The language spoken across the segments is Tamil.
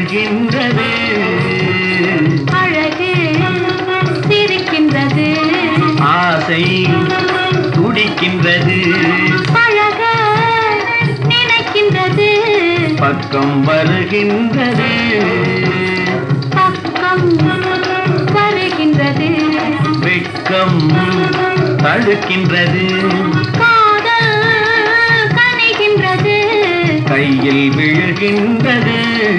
விழுகின்றது அழகு சிரிக்கின்றது ஆசை துடிக்கின்றது பழக நினைக்கின்றது பக்கம் வருகின்றது பக்கம் வருகின்றது வெட்கம் தடுக்கின்றது காதல் கனிகின்றது கையில் விழுகின்றது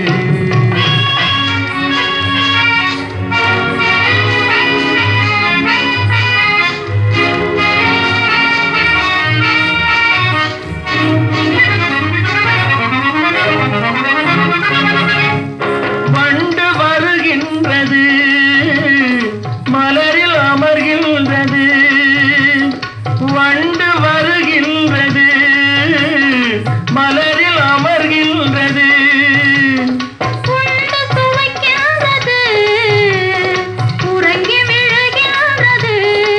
வண்டு வருகின்றது மலரில் அமர்கின்றது வண்டு வருகின்றது மலரில் அமர்கின்றது உண்டு சுவைக்கின்றது உறங்கி விழுகின்றது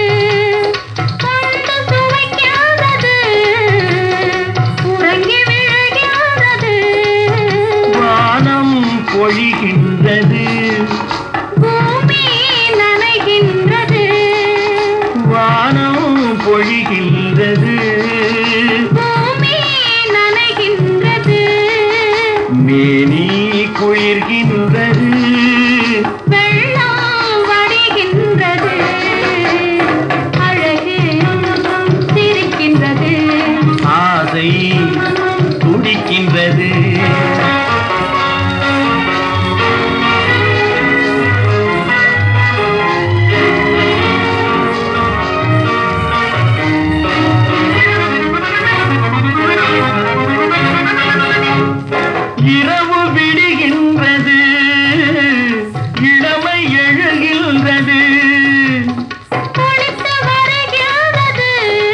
உண்டு சுவைக்கின்றது உறங்கி விழுகின்றது வானம் பொழிகின்றது பூமி நனைகின்றது வானம் பொழிகின்றது பூமி நனைகின்றது மேனி குளிர்கின்றது வெள்ளம் வடிகின்றது அழகு சிரிக்கின்றது ஆசை துடிக்கின்றது இரவு விடுகின்றது இளமை எழுகின்றது குளித்து வருகின்றது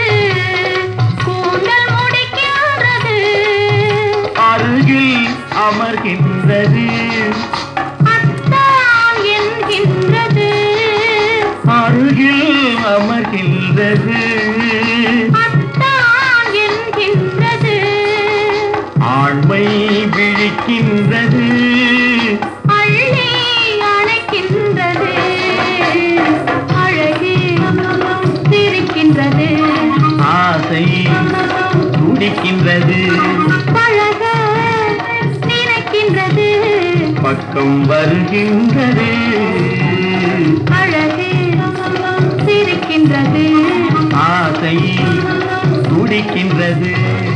கூந்தல் முடிக்கின்றது அருகில் அமர்கின்றது அத்தான் என்கின்றது அருகில் அமர்கின்றது அத்தான் என்கின்றது ஆண்மை விழிக்கின்றது அள்ளி அணைக்கின்றது அழகு சிரிக்கின்றது ஆசை துடிக்கின்றது பழக நினைக்கின்றது பக்கம் வருகின்றது அழகு சிரிக்கின்றது ஆசை துடிக்கின்றது